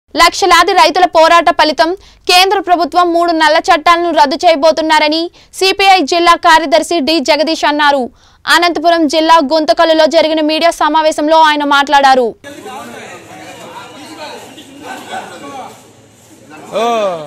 లక్షలాది రైతుల పోరాట ఫలితం కేంద్ర ప్రభుత్వం మూడు నల్ల చట్టాలను రద్దు చేయబోతున్నారని సిపిఐ జిల్లా కార్యదర్శి డి జగదీష్ అన్నారు అనంతపురం జిల్లా గుంతకల్లులో జరిగిన మీడియా సమావేశంలో ఆయన మాట్లాడారు ఓ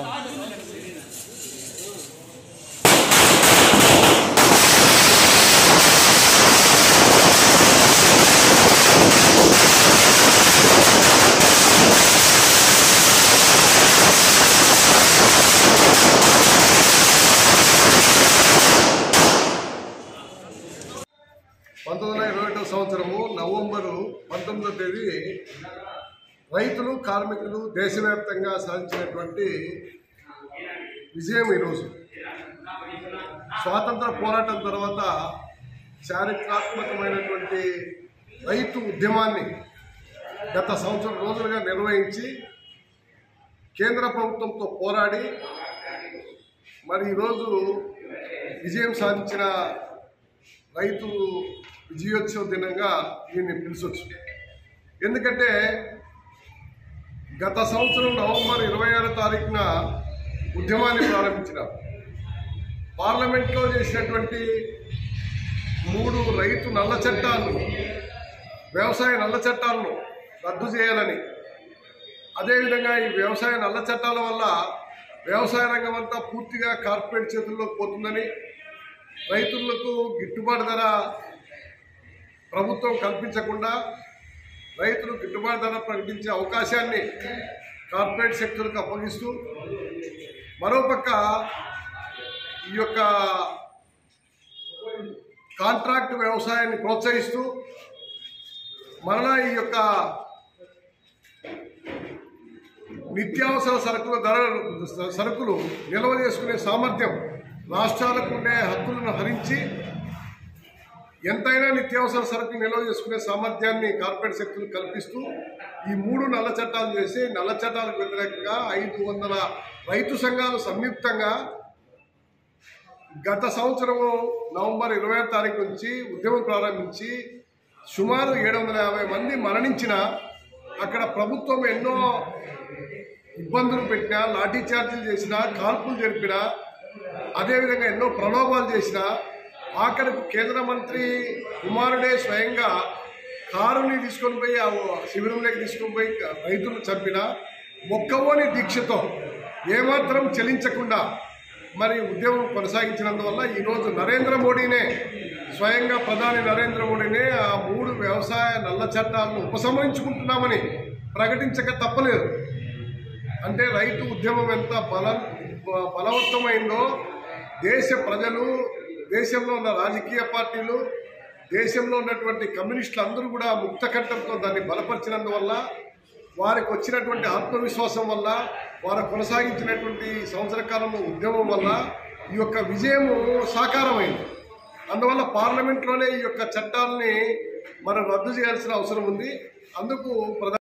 పంతొమ్మిది వందల ఇరవై ఒకటో సంవత్సరము నవంబరు పంతొమ్మిదో తేదీ రైతులు కార్మికులు దేశవ్యాప్తంగా సాధించినటువంటి విజయం ఈరోజు స్వాతంత్ర పోరాటం తర్వాత చారిత్రాత్మకమైనటువంటి రైతు ఉద్యమాన్ని గత సంవత్సరం రోజులుగా నిర్వహించి కేంద్ర ప్రభుత్వంతో పోరాడి మరి ఈరోజు విజయం సాధించిన రైతు విజయోత్సవ దినంగా దీన్ని పిలిచొచ్చు ఎందుకంటే గత సంవత్సరం నవంబర్ ఇరవై ఆరో తారీఖున ఉద్యమాన్ని ప్రారంభించినాం పార్లమెంట్లో చేసినటువంటి మూడు రైతు నల్ల చట్టాలను వ్యవసాయ నల్ల చట్టాలను రద్దు చేయాలని అదేవిధంగా ఈ వ్యవసాయ నల్ల చట్టాల వల్ల వ్యవసాయ రంగం అంతా పూర్తిగా కార్పొరేట్ చేతుల్లోకి పోతుందని రైతులకు గిట్టుబాటు ధర ప్రభుత్వం కల్పించకుండా రైతులు గిట్టుబాటు ధర ప్రకటించే అవకాశాన్ని కార్పొరేట్ సెక్టర్కు అప్పగిస్తూ మరోపక్క ఈ యొక్క కాంట్రాక్ట్ వ్యవసాయాన్ని ప్రోత్సహిస్తూ మరలా ఈ యొక్క నిత్యావసర సరుకుల ధర సరుకులు నిల్వ చేసుకునే సామర్థ్యం రాష్ట్రాలకు ఉండే హక్కులను హరించి ఎంతైనా నిత్యావసర సరుకులు నిల్వ చేసుకునే సామర్థ్యాన్ని కార్పొరేట్ శక్తులు కల్పిస్తూ ఈ మూడు నల్ల చట్టాలు చేసి నల్ల చట్టాలకు వ్యతిరేకంగా ఐదు వందల రైతు సంఘాలు సంయుక్తంగా గత సంవత్సరము నవంబర్ ఇరవై తారీఖు నుంచి ఉద్యమం ప్రారంభించి సుమారు ఏడు వందల యాభై మంది మరణించిన అక్కడ ప్రభుత్వం ఎన్నో ఇబ్బందులు పెట్టినా లాఠీ చార్జీలు చేసినా కాల్పులు జరిపినా అదేవిధంగా ఎన్నో ప్రలోభాలు చేసినా ఆఖరికి కేంద్ర మంత్రి కుమారుడే స్వయంగా కారుని తీసుకొని పోయి ఆ శిబిరంలోకి తీసుకొని పోయి రైతులు చంపిన మొక్కవోని దీక్షతో ఏమాత్రం చలించకుండా మరి ఉద్యమం కొనసాగించినందువల్ల ఈరోజు నరేంద్ర మోడీనే స్వయంగా ప్రధాని నరేంద్ర మోడీనే ఆ మూడు వ్యవసాయ నల్ల చట్టాలను ఉపసంహరించుకుంటున్నామని ప్రకటించక తప్పలేదు అంటే రైతు ఉద్యమం ఎంత బల బ- బలవత్తమైందో దేశ ప్రజలు దేశంలో ఉన్న రాజకీయ పార్టీలు దేశంలో ఉన్నటువంటి కమ్యూనిస్టులు అందరూ కూడా ముక్తకంఠంతో దాన్ని బలపరిచినందువల్ల వారికి వచ్చినటువంటి ఆత్మవిశ్వాసం వల్ల వారు కొనసాగించినటువంటి సంవత్సర కాలంలో ఉద్యమం వల్ల ఈ యొక్క విజయము సాకారమైంది అందువల్ల పార్లమెంట్లోనే ఈ యొక్క చట్టాలని మనం రద్దు చేయాల్సిన అవసరం ఉంది అందుకు ప్రధాన